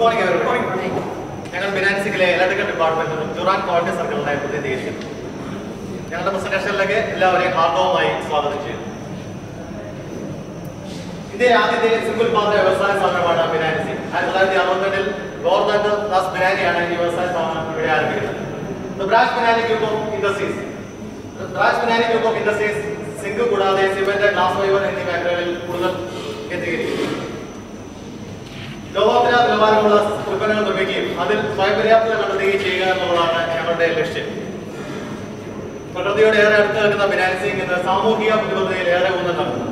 Morning everybody. ഞങ്ങൾ ഫിനാൻസിംഗിലെ electrical ഡിപ്പാർട്ട്മെന്റിലും ജുറാൻ quality സർക്കിളിനായി പ്രതിനിധീകരിക്കുന്നു ഞങ്ങളുടെ പ്രസന്റേഷനിലേക്ക് എല്ലാവരെയും ഹാർദവമായി സ്വാഗതം ചെയ്യുന്നു ഇന്ത്യയിലെ ആദ്യത്തെ സിംഗിൾ പാത്ര വ്യവസായ സ്ഥാപനമാണ് ഫിനാൻസി ആയിരത്തി തൊള്ളായിരത്തി അറുപത്തെട്ടിൽ ഗവർണർ ദാസ് ബിനാനിയാണ് ഈ വ്യവസായ സ്ഥാപനം ഇവിടെ ആരംഭിക്കുന്നത് The branch Binani group of industries branch Binani group of industries zinc കൂടാതെ സിമെന്റ് ഗ്ലാസ് ഫൈബർ എന്നീ മേഖലകളിൽ കൂടുതൽ കേന്ദ്രീകരിക്കുന്നു ലോകോത്തര നിലവാരമുള്ള ഉൽപ്പന്നങ്ങൾ നിർമ്മിക്കുകയും അതിൽ സ്വയം പര്യാപ്തത കണ്ടെത്തുകയും ചെയ്യുക എന്നുള്ളതാണ് ഞങ്ങളുടെ ലക്ഷ്യം പ്രകൃതിയോട് ഏറെ അടുത്ത് നിൽക്കുന്ന ഫിനാൻസിംഗ് ഇന്ന് സാമൂഹിക പ്രതിബദ്ധതയിൽ ഏറെ ഊന്നൽ നൽകുന്നു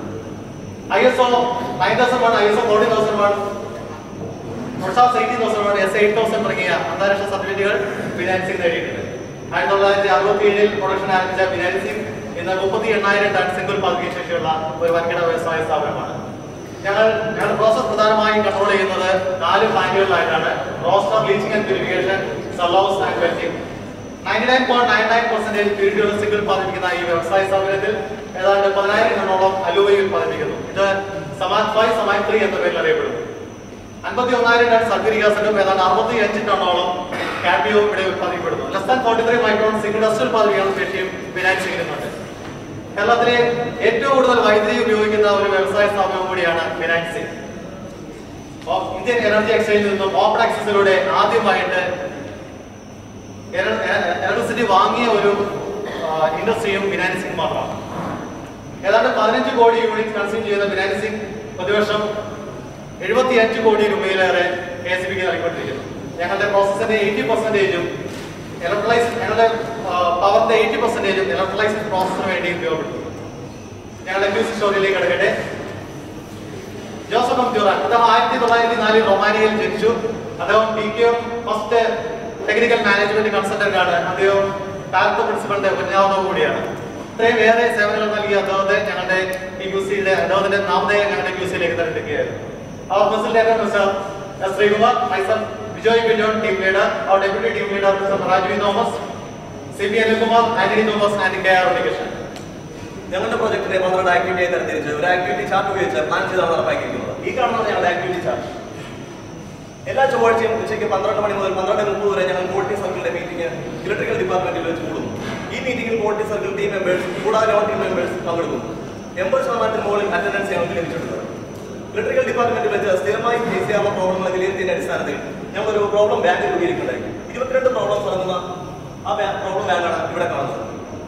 I S O nine thousand one I S O forty thousand one പ്രൊഷാസ് eighteen thousand one S eight thousand തുടങ്ങിയ അന്താരാഷ്ട്ര സർട്ടിഫിക്കറ്റുകൾ ഫിനാൻസിംഗ് നേടിയിട്ടുണ്ട് ആയിരത്തി തൊള്ളായിരത്തി അറുപത്തി ഏഴിൽ പ്രൊഡക്ഷൻ ആരംഭിച്ച ഫിനാൻസിംഗ് ഇന്ന് മുപ്പത്തി എണ്ണായിരം ടൺ സിംഗിൾ ഉൽപ്പാദിപ്പിക്കാൻ ശേഷിയുള്ള ഒരു വൻകിട വ്യവസായ സ്ഥാപനമാണ് ഞങ്ങൾ ഞങ്ങളുടെ പ്രോസസ് പ്രധാനമായും കൺട്രോൾ ചെയ്യുന്നത് നാല് പ്ലാന്റുകളിലായിട്ടാണ് roaster bleaching and purification cellhouse and melting ninety nine point nine nine percentage period single ഉൽപ്പാദിപ്പിക്കുന്ന ഈ വ്യവസായ സ്ഥാപനത്തിൽ ഏതാണ്ട് പതിനായിരം ടണ്ണോളം അലുവയും ഉൽപ്പാദിപ്പിക്കുന്നു ഇത് സമാൻ ഫൈവ് സമാൻ ത്രീ എന്ന പേരിൽ അറിയപ്പെടുന്നു അൻപത്തി ഒന്നായിരം ടൺ സൾഫ്യൂരിക് ആസിഡും ഏതാണ്ട് അറുപത്തി അഞ്ച് ടണ്ണോളം കാഡ്മിയവും ഇവിടെ ഉൽപ്പാദിക്കപ്പെടുന്നു less than forty three micron single dust ഉൽപ്പാദിപ്പിക്കുന്ന ശേഷിയും ഫിനാൻസിംഗിനുണ്ട് കേരളത്തിലെ ഏറ്റവും കൂടുതൽ വൈദ്യുതി ഉപയോഗിക്കുന്ന ഒരു വ്യവസായ സ്ഥാപനം കൂടിയാണ് ഫിനാൻസിംഗ് ഇന്ത്യൻ എനർജി എക്സ്ചേഞ്ചിൽ നിന്നും ഓപ്പൺ ആക്സസിലൂടെ ആദ്യമായിട്ട് ഇലക്ട്രിസിറ്റി വാങ്ങിയ ഒരു ഇൻഡസ്ട്രിയും ഫിനാൻസിംഗ് മാത്രമാണ് ഏതാണ്ട് പതിനഞ്ച് കോടി യൂണിറ്റ് കൺസ്യൂം ചെയ്യുന്ന ഫിനാൻസിംഗ് പ്രതിവർഷം എഴുപത്തി അഞ്ച് കോടി രൂപയിലേറെ കെ എസ് ബിക്ക് നൽകിക്കൊണ്ടിരിക്കുന്നു ഞങ്ങളുടെ പ്രോസസ്സിന്റെ എയ്റ്റി പെർസെന്റേജും ഇലക്ട്രലൈസ് ഞങ്ങളുടെ പവറിന്റെ എയ്റ്റി പെർസെന്റേജും ഇലക്ട്രലൈസിംഗ് പ്രോസസ്സിന് വേണ്ടി ഉപയോഗപ്പെടുത്തുന്നു ഞങ്ങളുടെ ക്യൂസ് സ്റ്റോറിയിലേക്ക് കിടക്കട്ടെ ജോസഫ് അബ്ദുറാൻ അദ്ദേഹം ആയിരത്തി തൊള്ളായിരത്തി നാലിൽ റൊമാനിയയിൽ ജനിച്ചു അദ്ദേഹം P K first technical management consultant ആണ് അദ്ദേഹം പാൽക്കോ പ്രിൻസിപ്പളിന്റെ ഉപജ്ഞാതാവ് കൂടിയാണ് ഇത്രയും ഏറെ സേവനങ്ങൾ നൽകിയ അദ്ദേഹത്തെ ഞങ്ങളുടെ ഈ മ്യൂസിയുടെ അദ്ദേഹത്തിന്റെ നാമധേയം ഞങ്ങളുടെ മ്യൂസിയിലേക്ക് തെരഞ്ഞെടുക്കുകയായിരുന്നു അവർ പ്രസിഡന്റ് മിസ്റ്റർ എസ് ശ്രീകുമാർ മൈസൽ വിജയ് ബിജോൺ ടീം ലീഡർ അവർ deputy team leader mister Rajeev Thomas C P Anilkumar Antony Thomas and K R Unnikrishnan ഞങ്ങളുടെ പ്രൊജക്ടിനെ പന്ത്രണ്ട് ആക്ടിവിറ്റിയായി തരംതിരിച്ച് ഒരു ആക്ടിവിറ്റി ചാർട്ട് ഉപയോഗിച്ച് പ്ലാൻ ചെയ്താണ് നടപ്പാക്കിയിരിക്കുന്നത് ഈ കാണുന്നത് ഞങ്ങളുടെ ആക്ടിവിറ്റി ചാർട്ട് എല്ലാ ചൊവ്വാഴ്ചയും ഉച്ചയ്ക്ക് പന്ത്രണ്ട് മണി മുതൽ പന്ത്രണ്ട് മുപ്പത് വരെ ഞങ്ങൾ ക്വാളിറ്റി സർക്കിളിന്റെ മീറ്റിംഗ് ഇലക്ട്രിക്കൽ ഡിപ്പാർട്ട്മെന്റിൽ വെച്ച് കൂടുന്നു ഈ മീറ്റിംഗിൽ ക്വാളിറ്റി സർക്കിൾ ടീം മെമ്പേഴ്സ് കൂടാതെ നോൺ ടീം മെമ്പേഴ്സ് പങ്കെടുക്കുന്നു എൺപത് ശതമാനത്തിന് മുകളിൽ അറ്റൻഡൻസ് ഞങ്ങൾക്ക് ലഭിച്ചിട്ടുണ്ട് ഇലക്ട്രിക്കൽ ഡിപ്പാർട്ട്മെന്റിൽ വെച്ച് സ്ഥിരമായി ഫേസ് ചെയ്യാവുന്ന പ്രോബ്ലങ്ങളെ വിലയിരുത്തിയതിന്റെ അടിസ്ഥാനത്തിൽ ഞങ്ങൾ ഒരു പ്രോബ്ലം ബാങ്ക് രൂപീകരിക്കുന്നുണ്ടായി ഇരുപത്തിരണ്ട് പ്രോബ്ലംസ് അടങ്ങുന്ന ആ പ്രോബ്ലം ബാങ്കാണ് ഇവിടെ കാണുന്നത്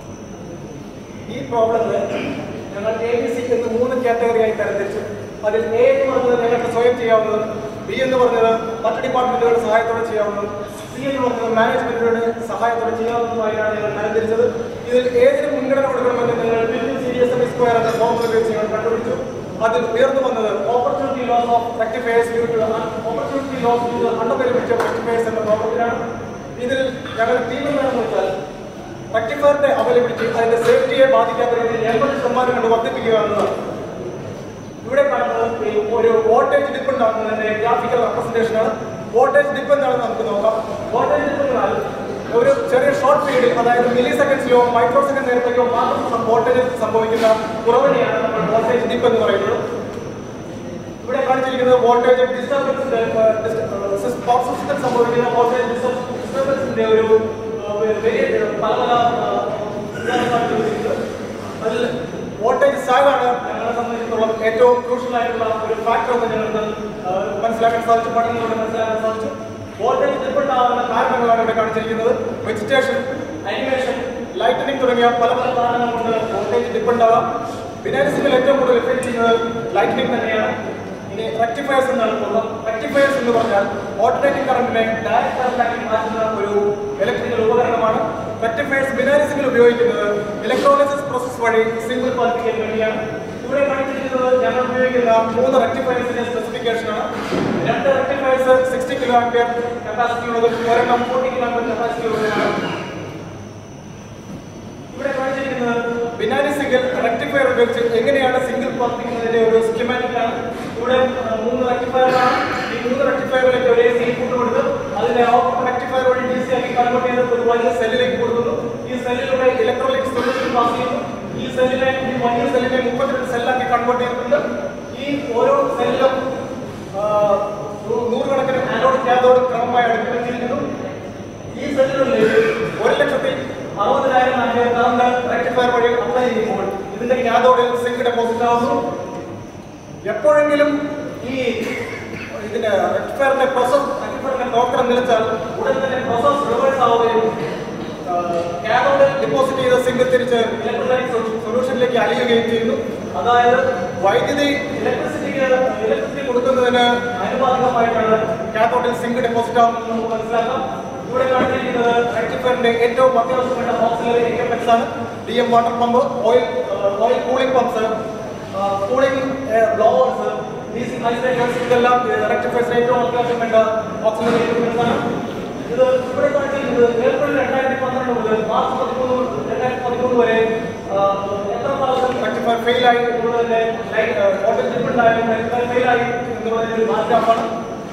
ഈ പ്രോബ്ലങ്ങൾ ഞങ്ങൾ എ ബി സി എന്ന് മൂന്ന് കാറ്റഗറിയായി തരംതിരിച്ചു അതിൽ എ എന്ന് പറഞ്ഞത് ഞങ്ങൾക്ക് സ്വയം ചെയ്യാവുന്നത് ബി എന്ന് പറഞ്ഞത് മറ്റ് ഡിപ്പാർട്ട്മെന്റുകളുടെ സഹായത്തോടെ ചെയ്യാവുന്നത് സി എന്ന് പറഞ്ഞത് മാനേജ്മെന്റുകളുടെ സഹായത്തോടെ ചെയ്യാവുന്നതുമായാണ് ഞങ്ങൾ തരംതിരിച്ചത് ഇതിൽ ഏതിന് മുൻഗണന കൊടുക്കണമെന്ന് ഞങ്ങൾ ബില്ല് സീരിയസ് എം സ്ക്വയർ എന്ന ഫോർമുല ഉപയോഗിച്ച് ഞങ്ങൾ കണ്ടുപിടിച്ചു അതിൽ ഉയർന്നു വന്നത് opportunity loss of rectifiers due to opportunity loss due to അണ്ടർപെരിമിറ്റ് ഓഫ് റെക്ടിഫയേഴ്സ് എന്ന പ്രോബ്ലത്തിലാണ് ഇതിൽ ഞങ്ങളുടെ ടീം എന്താണെന്ന് വെച്ചാൽ റെക്ടിഫയറിന്റെ അവൈലബിലിറ്റി അതിന്റെ സേഫ്റ്റിയെ ബാധിക്കാത്ത രീതിയിൽ എൺപത് ശതമാനം കൊണ്ട് വർദ്ധിപ്പിക്കുക എന്നതാണ് ഇവിടെ കാണുന്നത് ഈ ഒരു വോൾട്ടേജ് ഡിപ്പ് ഉണ്ടാക്കുന്നതിന്റെ ഗ്രാഫിക്കൽ റെപ്രസെന്റേഷൻ ആണ് വോൾട്ടേജ് ഡിപ്പ് എന്താണെന്ന് നമുക്ക് നോക്കാം വോൾട്ടേജ് ഡിപ്പ് എന്നാൽ ഒരു ചെറിയ ഷോർട്ട് പീരീഡിൽ അതായത് മില്ലി സെക്കൻഡ്സിലോ മൈക്രോ സെക്കൻഡ് നേരത്തേക്കോ മാത്രം വോൾട്ടേജ് സംഭവിക്കുന്ന കുറവിനെയാണ് നമ്മൾ വോൾട്ടേജ് ഡിപ്പ് എന്ന് പറയുന്നത് ഇവിടെ കാണിച്ചിരിക്കുന്നത് വോൾട്ടേജ് ഡിസ്റ്റർബൻസിന്റെ പവർ സിസ്റ്റത്തിൽ സംഭവിക്കുന്ന വോൾട്ടേജ് ഡിസ്റ്റർബൻസിന്റെ ഒരു ഏഹ്, വലിയ പല പല ഏഹ്, അതിൽ വോൾട്ടേജ് സാഗാണ് ഞങ്ങളെ സംബന്ധിച്ചിടത്തോളം ഏറ്റവും ക്രൂഷ്യൽ ആയിട്ടുള്ള ഒരു ഫാക്ടർ എന്ന് ഞങ്ങൾക്ക് ഏഹ്, മനസ്സിലാക്കാൻ സാധിച്ചു പഠനങ്ങളിലൂടെ മനസ്സിലാക്കാൻ സാധിച്ചു വോൾട്ടേജ് ഡിപ്പെൻഡാവുന്ന കാരണങ്ങളാണ് ഇവിടെ കാണിച്ചിരിക്കുന്നത് വെജിറ്റേഷൻ അനിമേഷൻ ലൈറ്റനിങ് തുടങ്ങിയ പല പല കാരണങ്ങൾ കൊണ്ട് വോൾട്ടേജ് ഡിപ്പെൻഡ് ആവാം ബിനാരിസിൽ ഏറ്റവും കൂടുതൽ എഫക്ട് ചെയ്യുന്നത് ലൈറ്റനിങ് തന്നെയാണ് ഇനി റെക്ടിഫയേഴ്സ് എന്നാണ് ഉള്ളത് റെക്ടിഫയേഴ്സ് എന്ന് പറഞ്ഞാൽ ഓൾട്ടർനേറ്റിംഗ് കറണ്ടിനെ ഡയറക്ട് കറണ്ടാക്കി മാറ്റുന്ന ഒരു ഇലക്ട്രിക്കൽ ഉപകരണമാണ് റെക്ടിഫയേഴ്സ് ബിനാരിസിൽ ഉപയോഗിക്കുന്നത് ഇലക്ട്രോളിസിസ് പ്രോസസ് വഴി സിംഗിൾ ക്വാളിഫിക്കാൻ വേണ്ടിയാണ് ഇവിടെ കാണിച്ചിരിക്കുന്നത് ഞങ്ങൾ ഉപയോഗിക്കുന്ന മൂന്ന് റെക്ടിഫയേഴ്സിന്റെ സ്പെസിഫിക്കേഷൻ ആണ് രണ്ട് rectifiers sixty kilo ampere capacity ഉള്ളതും ഒരെണ്ണം ഫോർട്ടി കിലോ ആംപിയർ കപ്പാസിറ്റി ഉള്ളതുമാണ് ഇവിടെ കാണിച്ചിരിക്കുന്നത് ബിനാരി സിംഗിൾ റെക്ടിഫയർ ഉപയോഗിച്ച് എങ്ങനെയാണ് സിംഗിൾ പ്രവർത്തിക്കുന്നതിന്റെ ഒരു സ്കിമാറ്റിക് ആണ് ഇവിടെ ആ, മൂന്ന് റെക്ടിഫയറാണ് ഈ മൂന്ന് റെക്ടിഫയറിലേക്ക് ഒരേ സീ ഫുഡ് കൊടുത്ത് അതിനെ ഔട്ട്പുട്ട് റെക്ടിഫയർ വഴി ഡി സി ആക്കി കൺവേർട്ട് ചെയ്ത് ഒരു വലിയ സെല്ലിലേക്ക് കൊടുക്കുന്നു ഈ സെല്ലിലൂടെ ഇലക്ട്രോണിക് സൊല്യൂഷൻ പാസ് ചെയ്യുന്നു ഈ സെല്ലിനെ ഈ വലിയ സെല്ലിനെ മുപ്പത്തിരണ്ട് സെല്ലാക്കി കൺവേർട്ട് ചെയ്തിട്ടുണ്ട് ഈ ഓരോ സെല്ലും നൂ- നൂറുകണക്കിന് ആനോഡ് ക്യാഥോഡ് ക്രമമായി അടുക്കി വെച്ചിരിക്കുന്നു ഈ സെല്ലുകളിൽ ഒരു ലക്ഷത്തി അറുപതിനായിരം ആംപിയർ കറണ്ട് റെക്ടിഫയർ വഴി അപ്ലൈ ചെയ്യുമ്പോൾ ഇതിന്റെ ക്യാഥോഡിൽ സിങ്ക് ഡെപ്പോസിറ്റ് ആവുന്നു എപ്പോഴെങ്കിലും ഈ ഇതിന്റെ റെക്ടിഫയറിന്റെ പ്രോസസ് റെക്ടിഫയറിന്റെ പ്രവർത്തനം നിലച്ചാൽ ഉടൻ തന്നെ പ്രോസസ് റിവേഴ്സ് ആവുകയും ക്യാഥോഡിൽ ഡെപ്പോസിറ്റ് ചെയ്ത സിങ്ക് തിരിച്ച് ഇലക്ട്രോലൈറ്റ് സൊല്യൂഷനിലേക്ക് അലിയുകയും ചെയ്യുന്നു അതായത് വൈദ്യുതി ഇലക്ട്രിസിറ്റിക്ക് ഇലക്ട്രിസിറ്റി കൊടുക്കുന്നതിന് ആനുപാതികമായിട്ടാണ് കാത്തോഡിൽ സിങ്ക് ഡെപ്പോസിറ്റ് ആവുന്നത് നമുക്ക് മനസ്സിലാക്കാം ഇവിടെ കാണിച്ചിരിക്കുന്നത് റെക്ടിഫയറിന്റെ ഏറ്റവും അത്യാവശ്യമായ ഓക്സിലറി എക്യുപ്മെന്റ്സ് ആണ് D M water pump oil oil cooling pumps cooling blowers D C isolators ഇതെല്ലാം റെക്ടിഫയർസിന് ഏറ്റവും അത്യാവശ്യമായ ഓക്സിലറി എക്യുപ്മെന്റ്സ് ആണ് ഇത് ഇവിടെ കാണിച്ചിരിക്കുന്നത് ഏപ്രിൽ രണ്ടായിരത്തി പന്ത്രണ്ട് മുതൽ മാർച്ച് പതിമൂന്ന് രണ്ടായിരത്തി പതിമൂന്ന് വരെ ആ, എത്ര പ്രാവശ്യം റെക്ടിഫയർ ഫെയിലായി എന്നുള്ളതിന്റെ ഓട്ടൽ ഡിഫറെൻ്റായാലും റെക്ടിഫയർ ഫെയിലായി എന്നുള്ളതിന്റെ ഒരു മാറ്റാണ്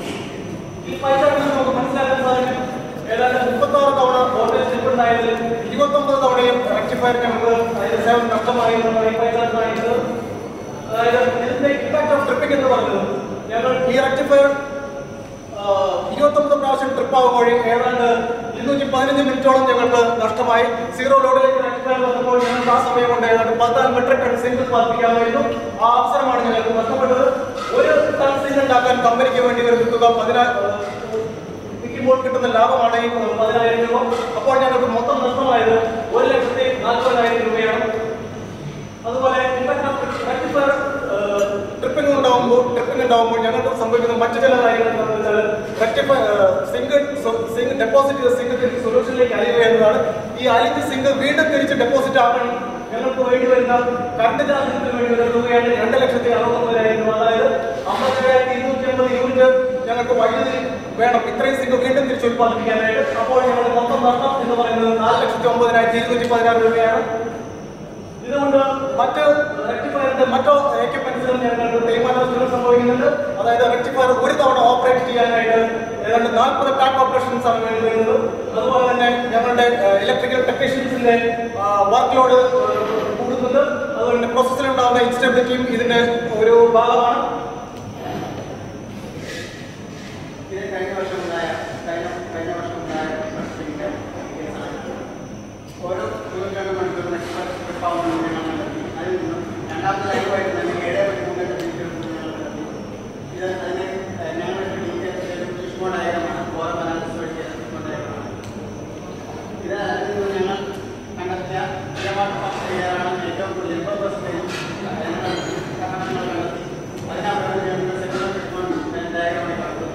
ഈ പൈസ നമുക്ക് മനസ്സിലാക്കാൻ സാധിക്കും ഏതാണ്ട് മുപ്പത്താറ് തവണ വോൾട്ടേജ് ഡിഫറെൻ്റ് ആയതിൽ ഇരുപത്തൊമ്പത് തവണയും റെക്ടിഫയർ നമുക്ക് അതിന്റെ സേവനം നഷ്ടമായി എന്നാണ് ഈ പൈസ കാണിക്കുന്നത് അതായത് ഇതിന്റെ ഇമ്പാക്ട് ഓഫ് ട്രിപ്പിംഗ് എന്ന് പറഞ്ഞത് ഞങ്ങൾ ഈ റെക്ടിഫയർ ഇരുപത്തൊമ്പത് പ്രാവശ്യം ട്രിപ്പ് ആകുമ്പോൾ ഏതാണ്ട് ഇരുന്നൂറ്റി പതിനഞ്ച് മിനിറ്റോളം ഞങ്ങൾക്ക് നഷ്ടമായി സീറോ ലോഡിലേക്ക് റെക്ടിഫയർ വന്നപ്പോൾ ഞങ്ങൾക്ക് ആ സമയം കൊണ്ട് ഏതാണ്ട് പതിനാല് മെട്രിക് ടൺ സിംഗ് ഉത്പാദിപ്പിക്കാമായിരുന്നു ആ അവസരമാണ് ഞങ്ങൾക്ക് നഷ്ടപ്പെട്ടത് ഒരു ടൺ സിംഗ് ഉണ്ടാക്കാൻ കമ്പനിക്ക് വേണ്ടി വരുന്ന തുക പതിനാല് വിൽക്കുമ്പോൾ കിട്ടുന്ന ലാഭമാണ് ഈ പതിനായിരം രൂപ അപ്പോൾ ഞങ്ങൾക്ക് മൊത്തം നഷ്ടമായത് ഒരു ലക്ഷത്തി നാൽപ്പതിനായിരം രൂപയാണ് അതുപോലെ റെക്ടിഫയർ ട്രിപ്പിംഗ് ഉണ്ടാവുമ്പോൾ ട്രിപ്പിംഗ് ഉണ്ടാവുമ്പോൾ ഞങ്ങൾക്ക് സംഭവിക്കുന്ന മറ്റു ചില കാര്യങ്ങൾ എന്താണെന്ന് വെച്ചാൽ റെക്ടിഫയർ സിങ്ക് സിങ്ക് ഡെപ്പോസിറ്റ് ചെയ്ത സിങ്ക് തിരിച്ച് സൊല്യൂഷനിലേക്ക് അലിയുക എന്നതാണ് ഈ അലിഞ്ഞ് സിങ്ക് വീണ്ടും തിരിച്ച് ഡെപ്പോസിറ്റ് ആക്കണം ഞങ്ങൾക്ക് വേണ്ടി വരുന്ന കറണ്ട് ചാർജസിന് വേണ്ടി വരുന്ന തുകയാണ് രണ്ട് ലക്ഷത്തി അറുപത്തൊമ്പതിനായിരം രൂപ അതായത് അമ്പത്തേഴായിരത്തി ഇരുന്നൂറ്റി അമ്പത് യൂണിറ്റ് ഞങ്ങൾക്ക് വൈദ്യുതി വേണം ഇത്രയും സിങ്ക് വീണ്ടും തിരിച്ച് ഉത്പാദിപ്പിക്കാനായിട്ട് അപ്പോൾ ഞങ്ങളുടെ മൊത്തം നഷ്ടം എന്ന് പറയുന്നത് നാല് ലക്ഷത്തി ഒമ്പതിനായിരത്തി ഇരുന്നൂറ്റി പതിനാറ് രൂപയാണ് ഇതുകൊണ്ട് മറ്റ് റെക്ടിഫയറിന്റെ മറ്റോ എക്യുപ്മെന്റ്സിലും ഞങ്ങൾക്ക് തേയ്മാനം സംഭവിക്കുന്നുണ്ട് അതായത് റെക്ടിഫയർ ഒരു തവണ ഓപ്പറേറ്റ് ചെയ്യാനായിട്ട് ഏതാണ്ട് നാൽപ്പത് ടാപ്പ് ഓപ്പറേഷൻസ് ആണ് വേണ്ടി വരുന്നത് അതുപോലെ തന്നെ ഞങ്ങളുടെ ഇലക്ട്രിക്കൽ ടെക്നീഷ്യൻസിന്റെ വർക്ക് ലോഡ് കൂടുന്നുണ്ട് അതുപോലെ തന്നെ പ്രോസസ്സിലുണ്ടാകുന്ന ഇൻസ്റ്റബിലിറ്റിയും ഇതിന്റെ ഒരു ഭാഗമാണ് ഇത് കഴിഞ്ഞ വർഷം ഉണ്ടായ കഴിഞ്ഞ കഴിഞ്ഞ വർഷം ഉണ്ടായ പ്രശ്നത്തിന്റെ കേസാണ് ഓരോ ഇരുപത്തിരണ്ട് മണിക്കൂർ ട്രിപ്പാവുന്ന ഞങ്ങൾ കണ്ടെത്തി അതിൽ നിന്നും രണ്ടാമത്തെ ലൈവായിട്ട് തന്നെ ഏഴ് മണിക്കൂറിന്റെ ഡീറ്റെയിൽസ് ഞങ്ങൾ കണ്ടെത്തി ഇത് അതിന് ഞങ്ങളുടെ ഡീറ്റെയിൽസ് ഫിഷ്മോൺ ഡയഗ്രമാണ് ഓരോ അനാലിസിസ് വഴി ഡയഗ്രമാണ് ഇത് അതിൽ നിന്ന് ഞങ്ങൾ കണ്ടെത്തിയ ഇടപാട് പദ്ധതിയാണ് ഏറ്റവും കൂടുതൽ എൺപത് പെർസെൻറ്റേജ് ഞങ്ങൾ കണ്ടെത്തി അതിനാണ് ഞങ്ങൾ സെക്യൂർ ഫിഷ്മോൺ ഡയഗ്രമായി കണ്ടത്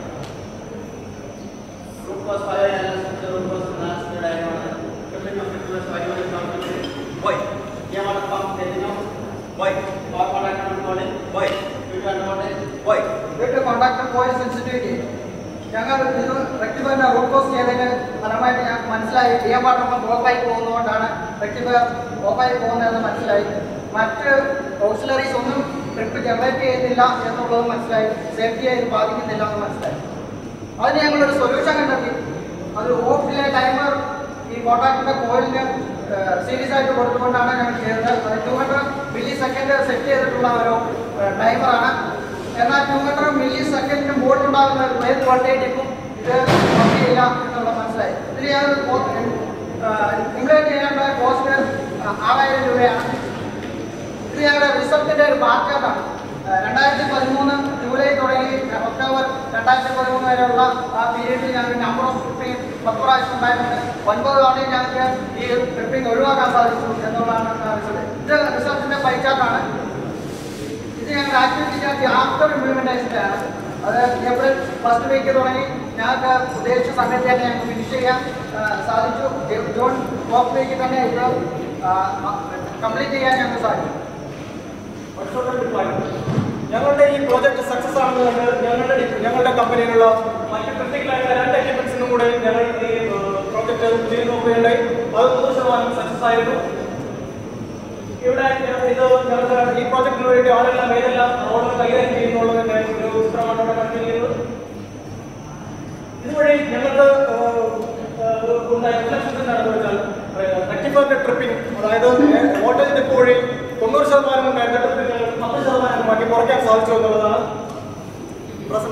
root cause fire analysis, the root cause analysis the diagram, tripling of request fire will come to the Why? amount of pump getting out, Why? power contact unloading, Why? fuel unloading, Why? വീട്ടിൽ contact coil sensitivity ഞങ്ങൾ ഇത് റെക്ടിഫയറിന്റെ root cause ചെയ്തതിന് ഫലമായിട്ട് ഞങ്ങൾക്ക് മനസ്സിലായി D M water pump ഓഫായി പോകുന്നതുകൊണ്ടാണ് rectifier ഓഫായി പോകുന്നതെന്ന് മനസ്സിലായി മറ്റ് ഓക്സിലറീസ് ഒന്നും ട്രിപ്പ് ജനറേറ്റ് ചെയ്യുന്നില്ല എന്നുള്ളത് മനസ്സിലായി സേഫ്റ്റിയെ ഇത് ബാധിക്കുന്നില്ല എന്ന് മനസ്സിലായി അതിന് ഞങ്ങളൊരു സൊല്യൂഷൻ കണ്ടെത്തി അത് ഓഫിലെ ടൈമർ ഈ കോൺടാക്ടിന്റെ കോയിലിന് സീരീസ് ആയിട്ട് കൊടുത്തുകൊണ്ടാണ് ഞങ്ങൾ ചെയ്തത് അത് two hundred millisecond set ചെയ്തിട്ടുള്ള ഒരു ടൈമറാണ് എന്നാൽ ടു ഹൺഡ്രഡ് മില്ലി സെക്കൻഡിന് മുകളിലുണ്ടാകുന്ന ഒരു ഏത് വോൾട്ടേജിനും ഇത് വർക്ക് ചെയ്യില്ല എന്നുള്ളത് മനസ്സിലായി ഇതിൽ ഞാൻ ഇംപ്ലിമെന്റ് ചെയ്യേണ്ട കോസ്റ്റ് ആറായിരം രൂപയാണ് ഇത് ഞങ്ങളുടെ റിസൾട്ടിന്റെ ഒരു ബാർച്ചാർട്ടാണ് രണ്ടായിരത്തി പതിമൂന്ന് ജൂലൈ തുടങ്ങി ഒക്ടോബർ രണ്ടായിരത്തി പതിമൂന്ന് വരെയുള്ള ആ പീരീഡിൽ ഞങ്ങൾക്ക് നമ്പർ ഓഫ് ട്രിപ്പിംഗ് പത്ത് പ്രാവശ്യം ഉണ്ടായിട്ടുണ്ട് ഒൻപത് തവണയും ഞങ്ങൾക്ക് ഈ ട്രിപ്പിംഗ് ഒഴിവാക്കാൻ സാധിച്ചു എന്നുള്ളതാണ് റിസൾട്ട് ഇത് റിസൾട്ടിന്റെ പൈച്ചാർട്ടാണ് ഇത് ഞങ്ങളുടെ ആക്ടിവിറ്റി ചാർജ് ആഫ്റ്റർ ഇംപ്ലിമെന്റേഷനാണ് അത് ഏപ്രിൽ ഫസ്റ്റ് വീക്ക് തുടങ്ങി ഞങ്ങൾക്ക് ഉദ്ദേശിച്ച സമയത്ത് തന്നെ ഞങ്ങൾക്ക് ഫിനിഷ് ചെയ്യാൻ ആ, സാധിച്ചു ജൂൺ ഫോർത്ത് വീക്കിൽ തന്നെ ഇത് കംപ്ലീറ്റ് ചെയ്യാൻ ഞങ്ങൾക്ക് സാധിച്ചു വർഷോട്ടം ഡിപ്പാർട്ട്മെന്റ് ഞങ്ങളുടെ ഈ പ്രോജക്റ്റ് സക്സസ് ആണെന്ന് കണ്ട് ഞങ്ങളുടെ ഡി- ഞങ്ങളുടെ കമ്പനിയിലുള്ള മറ്റ് ക്രിട്ടിക്കലായിട്ടുള്ള രണ്ട് എക്യുപ്മെന്റ്സിനും കൂടെ ഞങ്ങൾ ഈ പ്രോജക്റ്റ് ചെയ്ത് നോക്കുകയുണ്ടായി അത് നൂറ് ശതമാനം സക്സസ് ആയിരുന്നു ഇവിടെ ഞ- ഇത് ഞങ്ങൾക്ക് ഈ പ്രോജക്റ്റിന് വേണ്ടി ആരെല്ലാം ഏതെല്ലാം റോഡുകൾ കൈകാര്യം ചെയ്യുന്നുള്ളതിന്റെ ഒരു ചിത്രമാണ് ഇവിടെ കണ്ടിരിക്കുന്നത് ഇതുവഴി ഞങ്ങൾക്ക് ഉണ്ടായ റിഫ്ലക്ഷൻസ് എന്താണെന്ന് വെച്ചാൽ റെക്ടിഫയറിന്റെ ട്രിപ്പിംഗ് അതായത് വോൾട്ടേജ് ഡിപ്പ് വഴി തൊണ്ണൂറ് ശതമാനം ഉണ്ടായിരുന്ന ട്രിപ്പിംഗ് പത്ത് ശതമാനം മാറ്റി കുറയ്ക്കാൻ സാധിച്ചു എന്നുള്ളതാണ് Presentation skill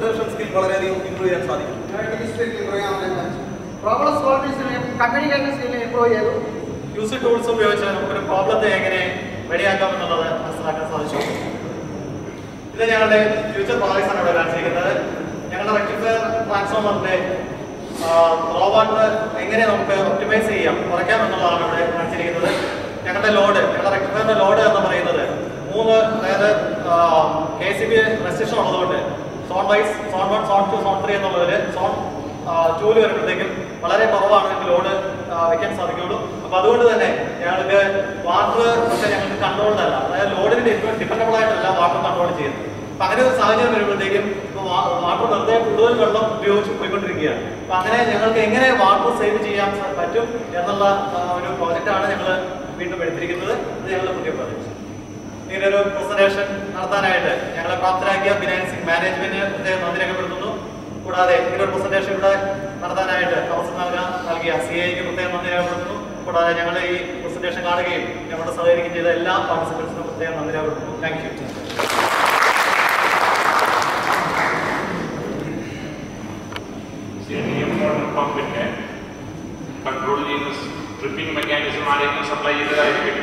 വളരെയധികം ഇമ്പ്രൂവ് ചെയ്യാൻ സാധിക്കും problem solving communication skill improve ചെയ്തു യൂസ് ടൂൾസ് ഉപയോഗിച്ച് നമുക്കൊരു പ്രോബ്ലത്തെ എങ്ങനെ റെഡിയാക്കാം എന്നുള്ളത് മനസ്സിലാക്കാൻ സാധിച്ചു ഇത് ഞങ്ങളുടെ ഫ്യൂച്ചർ പ്രോജക്ട്സ് ആണ് ഇവിടെ കാണിച്ചിരിക്കുന്നത് ഞങ്ങളുടെ റെക്ടിഫയർ ട്രാൻസ്ഫോമറിന്റെ റോ വാട്ടർ എങ്ങനെ നമുക്ക് ഒപ്റ്റിമൈസ് ചെയ്യാം കുറയ്ക്കാം എന്നുള്ളതാണ് ഇവിടെ കാണിച്ചിരിക്കുന്നത് ഞങ്ങളുടെ ലോഡ് ഞങ്ങളുടെ റെക്ടിഫയറിന്റെ ലോഡ് എന്ന് പറയുന്നത് മൂന്ന് അതായത് കെ സി ബി റെസ്ട്രിക്ഷൻ ഉള്ളതുകൊണ്ട് zone wise zone one zone two zone three എന്നുള്ളതിൽ സോൺ ടൂല് വരുമ്പോഴത്തേക്കും വളരെ കുറവാണ് ഞങ്ങൾക്ക് ലോഡ് വെക്കാൻ സാധിക്കുള്ളൂ അപ്പൊ അതുകൊണ്ട് തന്നെ ഞങ്ങൾക്ക് വാട്ടർ പക്ഷേ ഞങ്ങൾക്ക് കൺട്രോൾഡ് അല്ല അതായത് ലോഡിന് ഡിപ്പെൻഡബിൾ ആയിട്ടല്ല വാട്ടർ കൺട്രോൾ ചെയ്യുന്നത് അപ്പൊ അങ്ങനെ ഒരു സാഹചര്യം വരുമ്പോഴത്തേക്കും വാട്ടർ വെറുതെ കൂടുതൽ വെള്ളം ഉപയോഗിച്ച് പോയിക്കൊണ്ടിരിക്കുകയാണ് അപ്പൊ അങ്ങനെ ഞങ്ങൾക്ക് എങ്ങനെ വാട്ടർ സേവ് ചെയ്യാൻ സ- പറ്റും എന്നുള്ള ആ, ഒരു പ്രോജക്റ്റാണ് ഞങ്ങൾ വീണ്ടും എടുത്തിരിക്കുന്നത് ഇത് ഞങ്ങളുടെ പുതിയ പ്രോജക്റ്റ് ഇങ്ങനെ ഒരു പ്രസന്റേഷൻ നടത്താനായിട്ട് ഞങ്ങളെ പ്രാപ്തരാക്കിയ ഫിനാൻസിംഗ് മാനേജ്മെന്റ് പ്രത്യേകം നന്ദി രേഖപ്പെടുത്തുന്നു കൂടാതെ ഇങ്ങനെ ഒരു പ്രസന്റേഷൻ ഇവിടെ നടത്താനായിട്ട് അവസരം നൽകാൻ നൽകിയ സി ഐക്ക് പ്രത്യേകം നന്ദി രേഖപ്പെടുത്തുന്നു കൂടാതെ ഞങ്ങൾ ഈ പ്രസന്റേഷൻ കാണുകയും ഞങ്ങളുടെ സഹകരിക്കുകയും ചെയ്ത എല്ലാ പാർട്ടിസിപ്പൻസിനും പ്രത്യേകം നന്ദി രേഖപ്പെടുത്തുന്നു താങ്ക് യു സ്റ്റേഡിയം മോഡൽ പമ്പിന്റെ കൺട്രോൾ ചെയ്യുന്ന ട്രിപ്പിംഗ് മെക്കാനിസം ആരെങ്കിലും സപ്ലൈ ചെയ്തതായിരിക്കും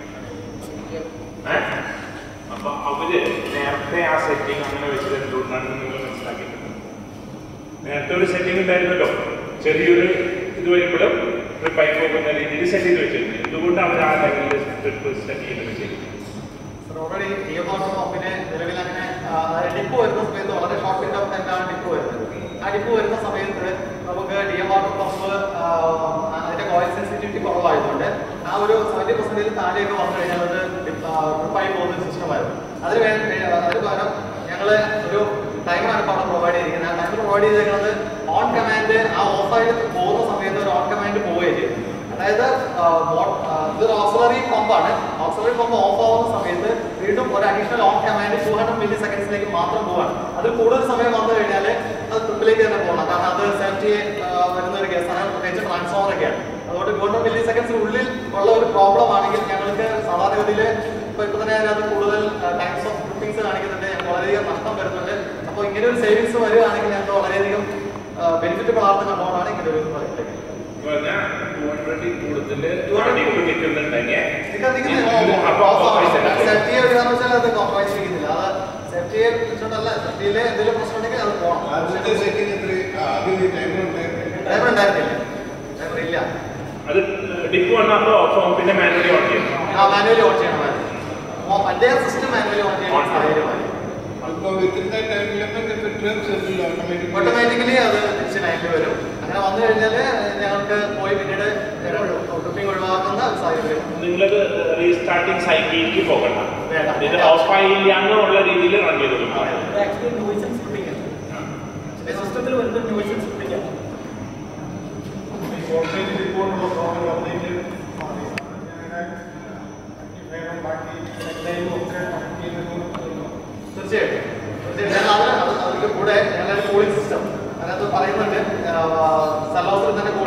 ഏ? അപ്പൊ അവര് നേരത്തെ ആ സെറ്റിംഗ് അങ്ങനെ വെച്ചത് എന്തുകൊണ്ടാണെന്ന് നിങ്ങൾ മനസ്സിലാക്കിയിട്ടുണ്ട് നേരത്തെ ഒരു സെറ്റിംഗ് ഉണ്ടായിരുന്നല്ലോ ചെറിയൊരു ഇത് വരുമ്പോഴും ട്രിപ്പായി പോകുന്ന രീതിയിൽ സെറ്റ് ചെയ്ത് വെച്ചിരുന്നു എന്തുകൊണ്ട് അവർ ആ ലെവലിൽ ട്രിപ്പ് സെറ്റ് ചെയ്ത് വെച്ചിരുന്നു ഓൾറെഡി ഡിയോ വാട്ടർ പമ്പിന് നിലവിൽ അങ്ങനെ ഡിപ്പ് വരുന്ന സമയത്ത് വളരെ ഷോർട്ട് വിൻഡോ ഓഫ് ടൈമിലാണ് ഡിപ്പ് വരുന്നത് ആ ഡിപ്പ് വരുന്ന സമയത്ത് നമുക്ക് ഡിയോ വാട്ടർ പമ്പ് അതിന്റെ കോയിൽ സെൻസിറ്റിവിറ്റി കുറവായതുകൊണ്ട് ആ ഒരു സെവൻറ്റി പെർസെന്റേജ് താഴെയൊക്കെ വന്നു കഴിഞ്ഞാൽ അത് ട്രിപ്പായി പോകുന്ന ഒരു സിസ്റ്റമായിരുന്നു അതിന് വേണ്ടി അതിന് പകരം ഞങ്ങൾ ഒരു ടൈമാണ് ഇപ്പോൾ അവിടെ പ്രൊവൈഡ് ചെയ്തിരിക്കുന്നത് ആ ടൈം പ്രൊവൈഡ് ചെയ്തിരിക്കുന്നത് ഓൺ കമാൻഡ് ആ ഓഫായിട്ട് പോകുന്ന സമയത്ത് ഒരു ഓൺ കമാൻഡ് പോവുകയും ചെയ്യും അതായത് ആ, മോ- ആ, ഇതൊരു ഓക്സിലറി പമ്പാണ് ഓക്സിലറി പമ്പ് ഓഫ് ആവുന്ന സമയത്ത് വീണ്ടും ഒരു additional on command two hundred മില്ലി സെക്കൻഡ്സിലേക്ക് മാത്രം പോവാണ് അതിൽ കൂടുതൽ സമയം വന്നു കഴിഞ്ഞാൽ അത് ട്രിപ്പിലേക്ക് തന്നെ പോകണം കാരണം അത് സേഫ്റ്റി വരുന്ന ഒരു കേസാണ് പ്രത്യേകിച്ച് ട്രാൻസ്ഫോമർ ഒക്കെയാണ് അതുകൊണ്ട് ടു ഹൺഡ്രഡ് മില്ലി സെക്കൻഡ്സിനുള്ളിൽ ഉള്ള ഒരു പ്രോബ്ലം ആണെങ്കിൽ ഞങ്ങൾക്ക് സാധാരണഗതിയിൽ ഇപ്പൊ ഇപ്പൊ തന്നെ അതിനകത്ത് കൂടുതൽ ടൈംസ് ഓഫ് ട്രിപ്പിംഗ്സ് കാണിക്കുന്നുണ്ട് ഞങ്ങൾക്ക് വളരെയധികം നഷ്ടം വരുന്നുണ്ട് അപ്പോൾ ഇങ്ങനെ ഒരു സേവിങ്സ് വരികയാണെങ്കിൽ ഞങ്ങൾക്ക് വളരെയധികം ബെനിഫിറ്റ് വളർന്നു കണ്ടുകൊണ്ടാണ് ഇങ്ങനെ ഒരു പ്രൊജക്റ്റ് എന്ന് പറഞ്ഞാൽ ടു ഹൺഡ്രഡിൽ കൂടുതൽ ഡിപ്പ് നിൽക്കുന്നുണ്ടെങ്കിൽ സേഫ്റ്റിയെ ഒരു കാരണം വെച്ചാൽ അത് കോംപ്രമൈസ് ചെയ്യുന്നില്ല അത് സേഫ്റ്റിയെ വെച്ചിട്ടല്ല സേഫ്റ്റിയിലെ എന്തെങ്കിലും പ്രശ്നം ഉണ്ടെങ്കിൽ അത് പോകണം ആദ്യത്തെ സെറ്റിംഗ് എത്ര ആദ്യം ടൈം ഉണ്ട് ഡ്രൈവർ ഉണ്ടായിരുന്നില്ല ഡ്രൈവർ ഇല്ല അത് ഡിപ്പ് വന്നപ്പോൾ ഓഫ് ആവും പിന്നെ മാനുവലി ഓൺ ചെയ്യും ആ മാനുവലി ഓൺ ചെയ്യണമായിരുന്നു മറ്റേ സിസ്റ്റം മാനുവലി ഓൺ ചെയ്യണം സാഹചര്യമായി അപ്പോൾ within the time limit if it trips it will automatically automatically അത് തിരിച്ച് നൈറ്റിൽ വരും അങ്ങനെ വന്നു കഴിഞ്ഞാൽ ഞങ്ങൾക്ക് പോയി പിന്നീട് ട്രിപ്പിംഗ് ഒഴിവാക്കുന്ന ഒരു സാഹചര്യം നിങ്ങളത് റീസ്റ്റാർട്ടിങ് സൈക്കിളിലേക്ക് പോകണ്ട വേണ്ട. ഇത് ഓഫ് ആയില്ല എന്നുള്ള രീതിയിൽ റൺ ചെയ്ത് കൊടുക്കും ആക്ച്വലി നോയിസൻസ് സ്പ്ലിറ്റിംഗ് സിസ്റ്റത്തിൽ വരുന്ന നോയിസൻസ് സ്പ്ലിറ്റിംഗ് വോൾട്ടേജ് റിപ്പോർട്ടുള്ള പ്രോബ്ലം അപ്ഡേറ്റ് മാറി ഞാൻ ബാക്കി ലൈനും ഒക്കെ കണക്ട് ചെയ്യുന്നത് തീർച്ചയായിട്ടും തീർച്ചയായിട്ടും ഞങ്ങൾ അത് അത് അതിന്റെ കൂടെ ഞങ്ങളുടെ കൂളിംഗ് സിസ്റ്റം അതിനകത്ത് പറയുന്നുണ്ട് സലോസിൽ തന്നെ